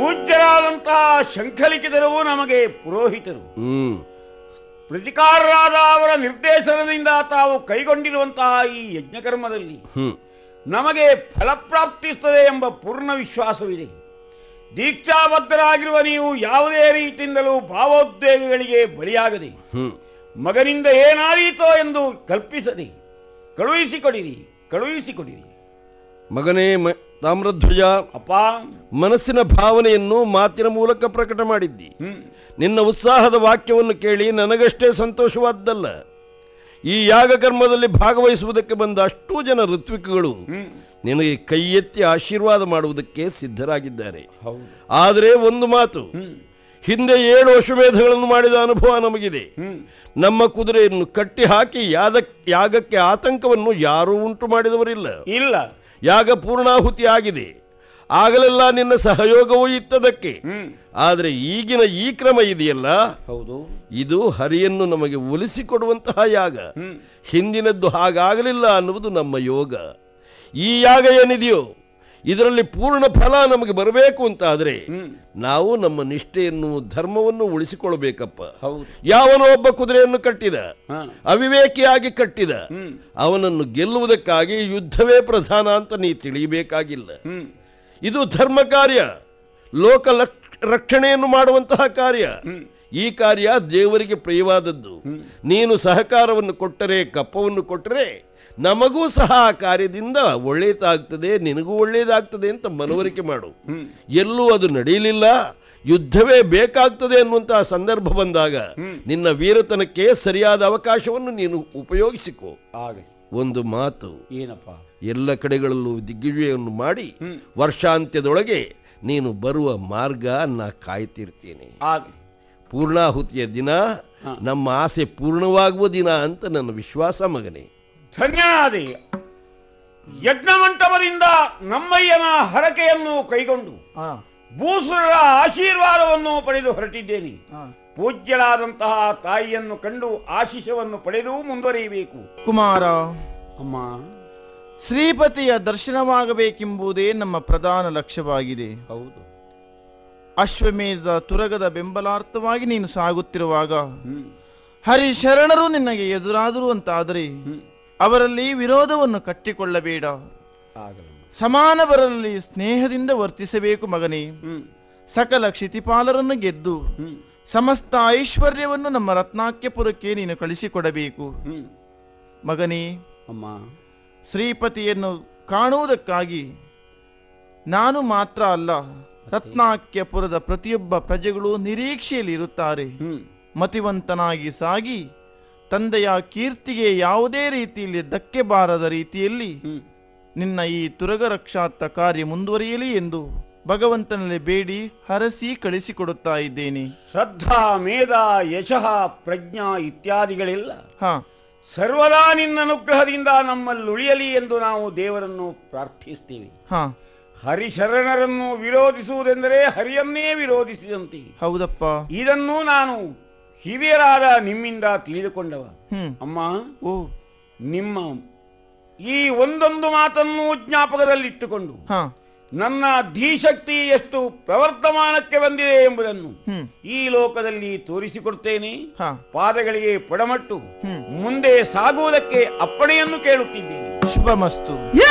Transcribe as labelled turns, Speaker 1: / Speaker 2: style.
Speaker 1: ಪೂಜ್ಯರಾದಂತಹ ಶಂಖಲಿಖಿತರು ನಮಗೆ ಪುರೋಹಿತರು
Speaker 2: ಹ್ಮ್
Speaker 1: ಪ್ರತಿಕಾರರಾದ ಅವರ ನಿರ್ದೇಶನದಿಂದ ತಾವು ಕೈಗೊಂಡಿರುವಂತಹ ಈ ಯಜ್ಞಕರ್ಮದಲ್ಲಿ
Speaker 2: ಹ್ಮ್
Speaker 1: ನಮಗೆ ಫಲಪ್ರಾಪ್ತಿಸ್ತದೆ ಎಂಬ ಪೂರ್ಣ ವಿಶ್ವಾಸವಿದೆ ದೀಕ್ಷಾಬದ್ಧರಾಗಿರುವ ನೀವು ಯಾವುದೇ ರೀತಿಯಿಂದಲೂ ಭಾವೋದ್ವೇಗಗಳಿಗೆ ಬಲಿಯಾಗದೆ
Speaker 2: ಹ್ಮ್
Speaker 1: ಮಗನಿಂದ ಏನಾದೀತೋ ಎಂದು ಕಲ್ಪಿಸದೆ ಕಳುಹಿಸಿಕೊಡಿರಿ ಕಳುಹಿಸಿಕೊಡಿರಿ
Speaker 2: ಮಗನೇ ಮ- ತಾಮ್ರಧ್ವಜ
Speaker 1: ಅಪ್ಪ
Speaker 2: ಮನಸ್ಸಿನ ಭಾವನೆಯನ್ನು ಮಾತಿನ ಮೂಲಕ ಪ್ರಕಟ ಮಾಡಿದ್ದಿ
Speaker 1: ಹ್ಮ್
Speaker 2: ನಿನ್ನ ಉತ್ಸಾಹದ ವಾಕ್ಯವನ್ನು ಕೇಳಿ ನನಗಷ್ಟೇ ಸಂತೋಷವಾದ್ದಲ್ಲ ಈ ಯಾಗಕರ್ಮದಲ್ಲಿ ಭಾಗವಹಿಸುವುದಕ್ಕೆ ಬಂದ ಅಷ್ಟೂ ಜನ ಋತ್ವಿಕಗಳು
Speaker 1: ಹ್ಮ್
Speaker 2: ನಿನಗೆ ಕೈ ಎತ್ತಿ ಆಶೀರ್ವಾದ ಮಾಡುವುದಕ್ಕೆ ಸಿದ್ಧರಾಗಿದ್ದಾರೆ
Speaker 1: ಹೌದು
Speaker 2: ಆದರೆ ಒಂದು ಮಾತು
Speaker 1: ಹ್ಮ್
Speaker 2: ಹಿಂದೆ ಏಳು ಅಶ್ವಮೇಧಗಳನ್ನು ಮಾಡಿದ ಅನುಭವ ನಮಗಿದೆ
Speaker 1: ಹ್ಮ್
Speaker 2: ನಮ್ಮ ಕುದುರೆಯನ್ನು ಕಟ್ಟಿ ಹಾಕಿ ಯಾದ ಯಾಗಕ್ಕೆ ಆತಂಕವನ್ನು ಯಾರೂ ಉಂಟು ಮಾಡಿದವರಿಲ್ಲ
Speaker 1: ಇಲ್ಲ
Speaker 2: ಯಾಗ ಪೂರ್ಣಾಹುತಿ ಆಗಿದೆ ಆಗಲೆಲ್ಲ ನಿನ್ನ ಸಹಯೋಗವೂ ಇತ್ತದಕ್ಕೆ
Speaker 1: ಹ್ಮ್
Speaker 2: ಆದರೆ ಈಗಿನ ಈ ಕ್ರಮ ಇದೆಯಲ್ಲ
Speaker 1: ಹೌದು
Speaker 2: ಇದು ಹರಿಯನ್ನು ನಮಗೆ ಒಲಿಸಿಕೊಡುವಂತಹ ಯಾಗ
Speaker 1: ಹ್ಮ್
Speaker 2: ಹಿಂದಿನದ್ದು ಹಾಗಾಗಲಿಲ್ಲ ಅನ್ನುವುದು ನಮ್ಮ ಯೋಗ ಈ ಯಾಗ ಏನಿದೆಯೋ ಇದರಲ್ಲಿ ಪೂರ್ಣ ಫಲ ನಮಗೆ ಬರಬೇಕು ಅಂತಾದರೆ
Speaker 1: ಹ್ಮ್
Speaker 2: ನಾವು ನಮ್ಮ ನಿಷ್ಠೆಯನ್ನು ಧರ್ಮವನ್ನು ಉಳಿಸಿಕೊಳ್ಬೇಕಪ್ಪ
Speaker 1: ಹೌದು
Speaker 2: ಯಾವನೋ ಒಬ್ಬ ಕುದುರೆಯನ್ನು ಕಟ್ಟಿದ
Speaker 1: ಹಾ
Speaker 2: ಅವಿವೇಕಿಯಾಗಿ ಕಟ್ಟಿದ
Speaker 1: ಹ್ಮ್
Speaker 2: ಅವನನ್ನು ಗೆಲ್ಲುವುದಕ್ಕಾಗಿ ಯುದ್ಧವೇ ಪ್ರಧಾನ ಅಂತ ನೀ ತಿಳಿಯಬೇಕಾಗಿಲ್ಲ
Speaker 1: ಹ್ಮ್
Speaker 2: ಇದು ಧರ್ಮ ಕಾರ್ಯ ಲೋಕ ಲಕ್- ರಕ್ಷಣೆಯನ್ನು ಮಾಡುವಂತಹ ಕಾರ್ಯ
Speaker 1: ಹ್ಮ್
Speaker 2: ಈ ಕಾರ್ಯ ದೇವರಿಗೆ ಪ್ರಿಯವಾದದ್ದು ನೀನು ಸಹಕಾರವನ್ನು ಕೊಟ್ಟರೆ ಕಪ್ಪವನ್ನು ಕೊಟ್ಟರೆ ನಮಗೂ ಸಹ ಆ ಕಾರ್ಯದಿಂದ ಒಳ್ಳೆಯದಾಗ್ತದೆ ನಿನಗೂ ಒಳ್ಳೆಯದಾಗ್ತದೆ ಅಂತ ಮನವರಿಕೆ ಮಾಡು
Speaker 1: ಹ್ಮ್
Speaker 2: ಎಲ್ಲೂ ಅದು ನಡೆಯಲಿಲ್ಲ ಯುದ್ಧವೇ ಬೇಕಾಗ್ತದೆ ಅನ್ನುವಂತಹ ಸಂದರ್ಭ ಬಂದಾಗ ನಿನ್ನ ವೀರತನಕ್ಕೆ ಸರಿಯಾದ ಅವಕಾಶವನ್ನು ನೀನು ಉಪಯೋಗಿಸಿಕೋ
Speaker 1: ಆಗಲಿ
Speaker 2: ಒಂದು ಮಾತು
Speaker 1: ಏನಪ್ಪ
Speaker 2: ಎಲ್ಲ ಕಡೆಗಳಲ್ಲೂ ದಿಗ್ವಿಜಯವನ್ನು ಮಾಡಿ
Speaker 1: ಹ್ಮ್.
Speaker 2: ವರ್ಷಾಂತ್ಯದೊಳಗೆ ನೀನು ಬರುವ ಮಾರ್ಗ ನಾ ಕಾಯ್ತಿರ್ತೀನಿ
Speaker 1: ಆಗಲಿ
Speaker 2: ಪೂರ್ಣಾಹುತಿಯ ದಿನ ನಮ್ಮ ಆಸೆ ಪೂರ್ಣವಾಗುವ ದಿನ ಅಂತ ನನ್ನ ವಿಶ್ವಾಸ ಮಗನೇ
Speaker 1: ಧನ್ಯನಾದೆ ಯಜ್ಞ ಮಂಟಪದಿಂದ ನಮ್ಮಯ್ಯನ ಹರಕೆಯನ್ನು ಕೈಗೊಂಡು
Speaker 3: ಹಾ
Speaker 1: ಭೂಸುರರ ಆಶೀರ್ವಾದವನ್ನು ಪಡೆದು ಹೊರಟಿದ್ದೇನೆ
Speaker 3: ಹಾ
Speaker 1: ಪೂಜ್ಯರಾದಂತಹ ತಾಯಿಯನ್ನು ಕಂಡು ಆಶೀಷವನ್ನು ಪಡೆದು ಮುಂದುವರಿಯಬೇಕು
Speaker 3: ಕುಮಾರ
Speaker 1: ಅಮ್ಮ
Speaker 3: ಶ್ರೀಪತಿಯ ದರ್ಶನವಾಗಬೇಕೆಂಬುದೇ ನಮ್ಮ ಪ್ರಧಾನ ಲಕ್ಷ್ಯವಾಗಿದೆ
Speaker 1: ಹೌದು
Speaker 3: ಅಶ್ವಮೇಧದ ತುರಗದ ಬೆಂಬಲಾರ್ಥವಾಗಿ ನೀನು ಸಾಗುತ್ತಿರುವಾಗ
Speaker 1: ಹ್ಮ್
Speaker 3: ಹರಿಶರಣರು ನಿನಗೆ ಎದುರಾದರು ಅಂತಾದರೆ
Speaker 1: ಹ್ಮ್
Speaker 3: ಅವರಲ್ಲಿ ವಿರೋಧವನ್ನು ಕಟ್ಟಿಕೊಳ್ಳಬೇಡ
Speaker 1: ಆಗಲಮ್ಮ
Speaker 3: ಸಮಾನ ಬರಲಿ ಸ್ನೇಹದಿಂದ ವರ್ತಿಸಬೇಕು ಮಗನೇ
Speaker 1: ಹ್ಮ್
Speaker 3: ಸಕಲ ಕ್ಷಿತಿಪಾಲರನ್ನು ಗೆದ್ದು
Speaker 1: ಹ್ಮ್
Speaker 3: ಸಮಸ್ತ ಐಶ್ವರ್ಯವನ್ನು ನಮ್ಮ ರತ್ನಾಕ್ಯಪುರಕ್ಕೆ ನೀನು ಕಳಿಸಿಕೊಡಬೇಕು
Speaker 1: ಹ್ಮ್
Speaker 3: ಮಗನೇ
Speaker 1: ಅಮ್ಮ
Speaker 3: ಶ್ರೀಪತಿಯನ್ನು ಕಾಣುವುದಕ್ಕಾಗಿ ನಾನು ಮಾತ್ರ ಅಲ್ಲ ರತ್ನಾಕ್ಯಪುರದ ಪ್ರತಿಯೊಬ್ಬ ಪ್ರಜೆಗಳು ನಿರೀಕ್ಷೆಯಲ್ಲಿ ಇರುತ್ತಾರೆ
Speaker 1: ಹ್ಮ್
Speaker 3: ಮತಿವಂತನಾಗಿ ಸಾಗಿ ತಂದೆಯ ಕೀರ್ತಿಗೆ ಯಾವುದೇ ರೀತಿಯಲ್ಲಿ ಧಕ್ಕೆ ಬಾರದ ರೀತಿಯಲ್ಲಿ
Speaker 1: ಹ್ಮ್
Speaker 3: ನಿನ್ನ ಈ ತುರಗ ರಕ್ಷಾರ್ಥ ಕಾರ್ಯ ಮುಂದುವರಿಯಲಿ ಎಂದು ಭಗವಂತನಲ್ಲಿ ಬೇಡಿ ಹರಸಿ ಕಳಿಸಿಕೊಡುತ್ತಾ ಇದ್ದೇನೆ
Speaker 1: ಶ್ರದ್ಧಾ ಮೇಧ ಯಶಃ ಪ್ರಜ್ಞಾ ಇತ್ಯಾದಿಗಳೆಲ್ಲ
Speaker 3: ಹಾ
Speaker 1: ಸರ್ವದಾ ನಿನ್ನ ಅನುಗ್ರಹದಿಂದ ನಮ್ಮಲ್ಲಿ ಉಳಿಯಲಿ ಎಂದು ನಾವು ದೇವರನ್ನು ಪ್ರಾರ್ಥಿಸ್ತೇವೆ
Speaker 3: ಹಾ
Speaker 1: ಹರಿಶರಣರನ್ನು ವಿರೋಧಿಸುವುದೆಂದರೆ ಹರಿಯನ್ನೇ ವಿರೋಧಿಸಿದಂತೆ
Speaker 3: ಹೌದಪ್ಪ
Speaker 1: ಇದನ್ನು ನಾನು ಹಿರಿಯರಾದ ನಿಮ್ಮಿಂದ ತಿಳಿದುಕೊಂಡವ
Speaker 3: ಹ್ಮ್
Speaker 1: ಅಮ್ಮ
Speaker 3: ಓ
Speaker 1: ನಿಮ್ಮ ಈ ಒಂದೊಂದು ಮಾತನ್ನು ಜ್ಞಾಪಕದಲ್ಲಿಟ್ಟುಕೊಂಡು
Speaker 3: ಹಾ
Speaker 1: ನನ್ನ ಧೀಶಕ್ತಿ ಎಷ್ಟು ಪ್ರವರ್ತಮಾನಕ್ಕೆ ಬಂದಿದೆ ಎಂಬುದನ್ನು
Speaker 3: ಹ್ಮ್
Speaker 1: ಈ ಲೋಕದಲ್ಲಿ ತೋರಿಸಿಕೊಡ್ತೇನೆ
Speaker 3: ಹಾ
Speaker 1: ಪಾದಗಳಿಗೆ ಪಡಮಟ್ಟು
Speaker 3: ಹ್ಮ್.
Speaker 1: ಮುಂದೆ ಸಾಗುವುದಕ್ಕೆ ಅಪ್ಪಣೆಯನ್ನು ಕೇಳುತ್ತಿದ್ದೇನೆ
Speaker 3: ಶುಭಮಸ್ತು
Speaker 4: ಯ